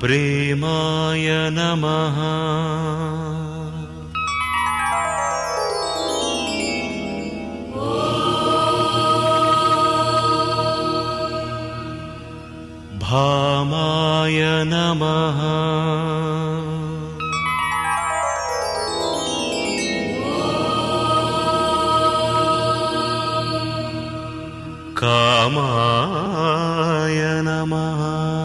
ప్రేమాయ నమః భామాయ నమః కామాయ నమః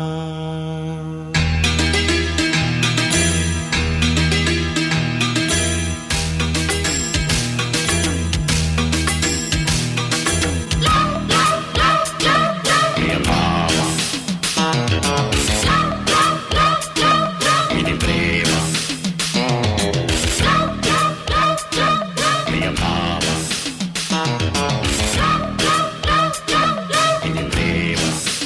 ఇది ప్రేమ ప్రియ భావ ఇది ప్రేమ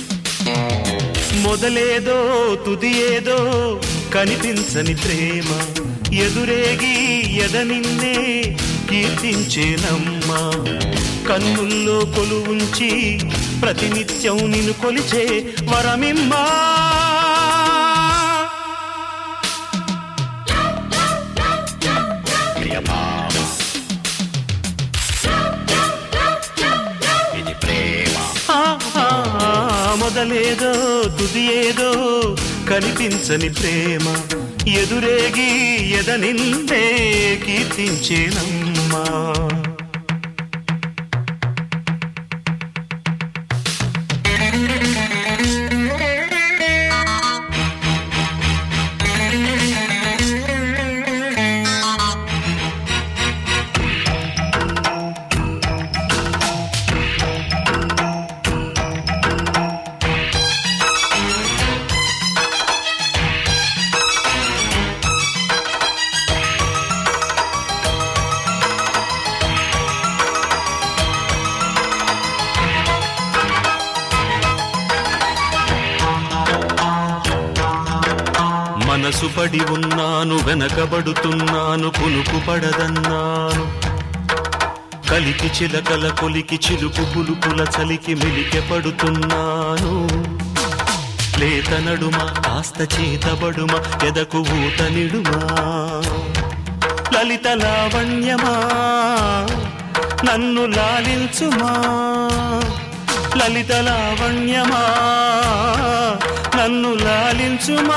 మొదలేదో తుది ఏదో కనిపించని ప్రేమ ఎదురేగి ఎద నిన్నే కీర్తించేనమ్మా కన్నుల్లో కొలువుంచి ప్రతినిత్యం నిన్ను కొలిచే వరమిమ్మా ప్రియ భావ ఇది ప్రేమ ఆహా, మొదలేదో తుది ఏదో కనిపించని ప్రేమ ఎదురేగి ఎద నిన్నే కీర్తించేనమ్మా మనసు పడి ఉన్నాను వెనకబడుతున్నాను కునుకు పడదన్నాను కలికి చిలకల కొలికి చిలుకు పులుకుల చలికి మెలికె పడుతున్నాను లేత నడుమ కాస్త చేతబడుమ ఎదకు ఊత నిడుమా లలిత లావణ్యమా నన్ను లాలించుమా లలిత లావణ్యమా నన్ను లాలించుమా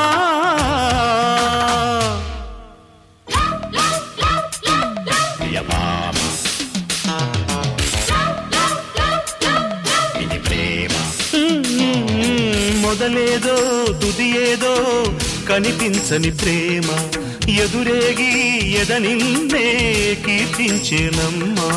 ప్రియ భావ ఇది ప్రేమ మొదలేదో తుది ఏదో కనిపించని ప్రేమ ఎదురేగి ఎద నిన్నే కీర్తించేనమ్మా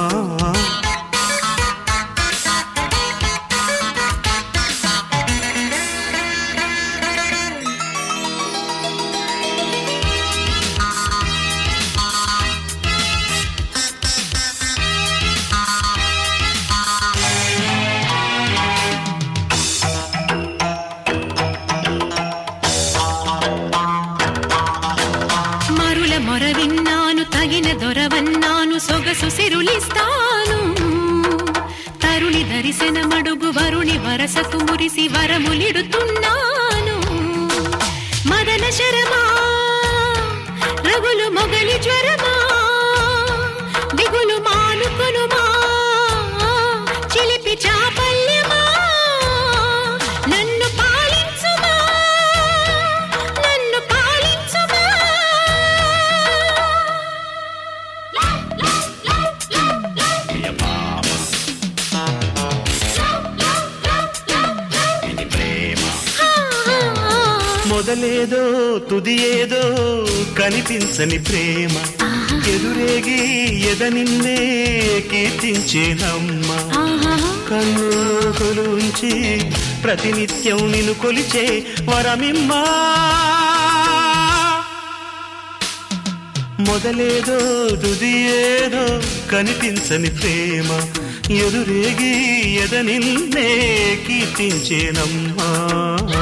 మరుల మొర విన్నాను తగిన దొరవన్నాను సొగసు సిరులిస్తాను తరుణి దరిశన మడుగు వరుణి వరసకు మురిసి వరములిడుతున్నాను మదన శరమా రగులు మొగలి జ్వరమా దిగులు మానుకొనుమా చిలిపి చాపల్యమా నన్ను పాలించుమా నన్ను పాలించుమా ప్రియ భావ ఇది ప్రేమ మొదలేదో తుది ఏదో కనిపించని ప్రేమ ఎదురేగి ఎద నిన్నే కీర్తించేనమ్మా ఆహా కన్ను ఉంచి ప్రతినిత్యం నిన్ను కొలిచే వరమిమ్మా మొదలేదో తుది ఏదో కనిపించని ప్రేమ ఎదురేగి ఎద నిన్నే కీర్తించేనమ్మా